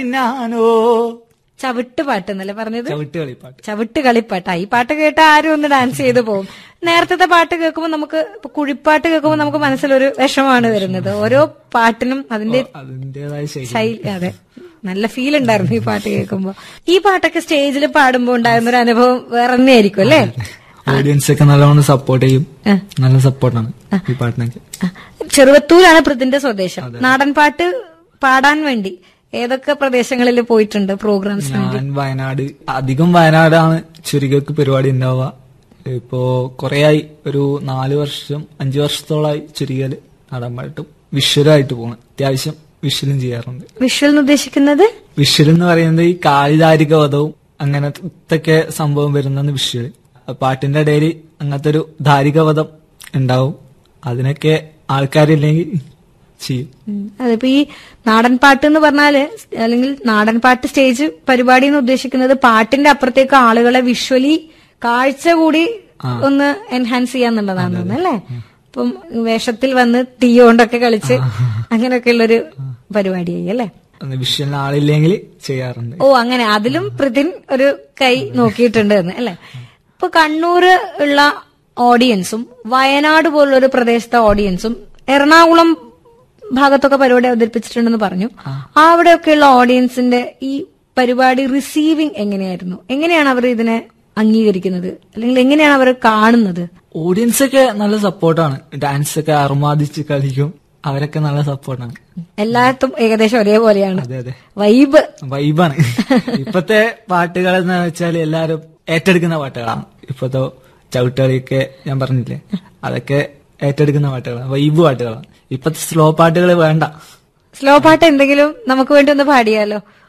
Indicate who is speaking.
Speaker 1: ഞാനോ
Speaker 2: ചവിട്ട് പാട്ട് എന്നല്ലേ പറഞ്ഞത്
Speaker 1: ചവിട്ട് കളിപ്പാട്ട്
Speaker 2: ചവിട്ട് കളിപ്പാട്ടാ ഈ പാട്ട് കേട്ട ആരും ഒന്ന് ഡാൻസ് ചെയ്ത് പോകും നേരത്തെ പാട്ട് കേൾക്കുമ്പോൾ നമുക്ക് ഇപ്പൊ കുഴിപ്പാട്ട് കേൾക്കുമ്പോൾ നമുക്ക് മനസ്സിലൊരു വിഷമാണ് വരുന്നത് ഓരോ പാട്ടിനും അതിന്റെ
Speaker 1: അതിന്റേതായ ശൈലി
Speaker 2: ശൈലി അതെ നല്ല ഫീൽ ഉണ്ടായിരുന്നു ഈ പാട്ട് കേൾക്കുമ്പോ ഈ പാട്ടൊക്കെ സ്റ്റേജിൽ പാടുമ്പോ ഉണ്ടാകുന്ന ഒരു അനുഭവം വേറെ തന്നെയായിരിക്കും അല്ലേ
Speaker 1: ഓഡിയൻസ് ഒക്കെ നല്ലോണം സപ്പോർട്ട് ചെയ്യും
Speaker 2: ആ.
Speaker 1: നല്ല സപ്പോർട്ടാണ് ഈ പാട്ടിനൊക്കെ
Speaker 2: ആ, ചെറുവത്തൂരാണ് പൃഥിന്റെ സ്വദേശം നാടൻ പാട്ട് പാടാൻ വേണ്ടി ഏതൊക്കെ പ്രദേശങ്ങളിൽ പോയിട്ടുണ്ട് പ്രോഗ്രാംസിന്
Speaker 1: ഞാൻ വയനാട് അധികം വയനാടാണ് ചുരുക്കക്ക് പരിപാടി ഉണ്ടാവുക ഇപ്പോ കുറേയായി ഒരു നാല് വർഷം അഞ്ചു വർഷത്തോളമായി ചുരുക്കല് നാടൻ പാട്ടും വിഷ്വലായിട്ട് പോണ് അത്യാവശ്യം വിഷ്വലും ചെയ്യാറുണ്ട്
Speaker 2: വിഷ്വൽ എന്ന് ഉദ്ദേശിക്കുന്നത്
Speaker 1: വിഷ്വൽ എന്ന് പറയുന്നത് ഈ കാളിദാരിക വധവും അങ്ങനത്തെ സംഭവം വരുന്നതാണ് വിഷ്വൽ പാട്ടിന്റെ ഇടയിൽ അങ്ങനത്തെ ഒരു ധാരികവധം ഉണ്ടാവും അതിനൊക്കെ ആൾക്കാരില്ലെങ്കിൽ ചെയ്യും
Speaker 2: ഉം. അതിപ്പോ ഈ നാടൻ പാട്ട് എന്ന് പറഞ്ഞാല് അല്ലെങ്കിൽ നാടൻ പാട്ട് സ്റ്റേജ് പരിപാടി എന്ന് ഉദ്ദേശിക്കുന്നത് പാട്ടിന്റെ അപ്പുറത്തേക്ക് ആളുകളെ വിഷ്വലി കാഴ്ച കൂടി ഒന്ന് എൻഹാൻസ് ചെയ്യാന്നുള്ളതാണ് തോന്നുന്നു അല്ലേ ഇപ്പം വേഷത്തിൽ വന്ന് തീ കൊണ്ടൊക്കെ കളിച്ച് അങ്ങനെയൊക്കെയുള്ളൊരു പരിപാടിയായി അല്ലേ
Speaker 1: വിഷ്വലിന് ആളില്ലെങ്കിൽ ചെയ്യാറുണ്ട്
Speaker 2: ഓ അങ്ങനെ അതിലും പ്രതിൻ ഒരു കൈ നോക്കിയിട്ടുണ്ട് എന്ന് അല്ലെ ഇപ്പൊ കണ്ണൂര് ഉള്ള ഓഡിയൻസും വയനാട് പോലുള്ള ഒരു പ്രദേശത്തെ ഓഡിയൻസും എറണാകുളം ഭാഗത്തൊക്കെ പരിപാടി അവതരിപ്പിച്ചിട്ടുണ്ടെന്ന് പറഞ്ഞു അവിടെയൊക്കെയുള്ള ഓഡിയൻസിന്റെ ഈ പരിപാടി റിസീവിംഗ് എങ്ങനെയായിരുന്നു എങ്ങനെയാണ് അവർ ഇതിനെ അംഗീകരിക്കുന്നത് അല്ലെങ്കിൽ എങ്ങനെയാണ് അവർ കാണുന്നത്
Speaker 1: ഓഡിയൻസ് ഒക്കെ നല്ല സപ്പോർട്ടാണ് ഡാൻസ് ഒക്കെ അർമാദിച്ച് കളിക്കും അവരൊക്കെ നല്ല സപ്പോർട്ടാണ്
Speaker 2: എല്ലായിടത്തും ഏകദേശം ഒരേപോലെയാണ്
Speaker 1: അതെ അതെ
Speaker 2: വൈബ്
Speaker 1: വൈബാണ് ഇപ്പത്തെ പാട്ടുകൾ എന്ന് വെച്ചാൽ എല്ലാരും ഏറ്റെടുക്കുന്ന പാട്ടുകളാണ് ഇപ്പത്തെ ചവിട്ടുകളിയൊക്കെ ഞാൻ പറഞ്ഞില്ലേ അതൊക്കെ ഏറ്റെടുക്കുന്ന പാട്ടുകളാണ് വൈബ് പാട്ടുകളാണ് ഇപ്പത്തെ സ്ലോ പാട്ടുകൾ വേണ്ട
Speaker 2: സ്ലോ പാട്ട് എന്തെങ്കിലും നമുക്ക് വേണ്ടി ഒന്ന് പാടിയാലോ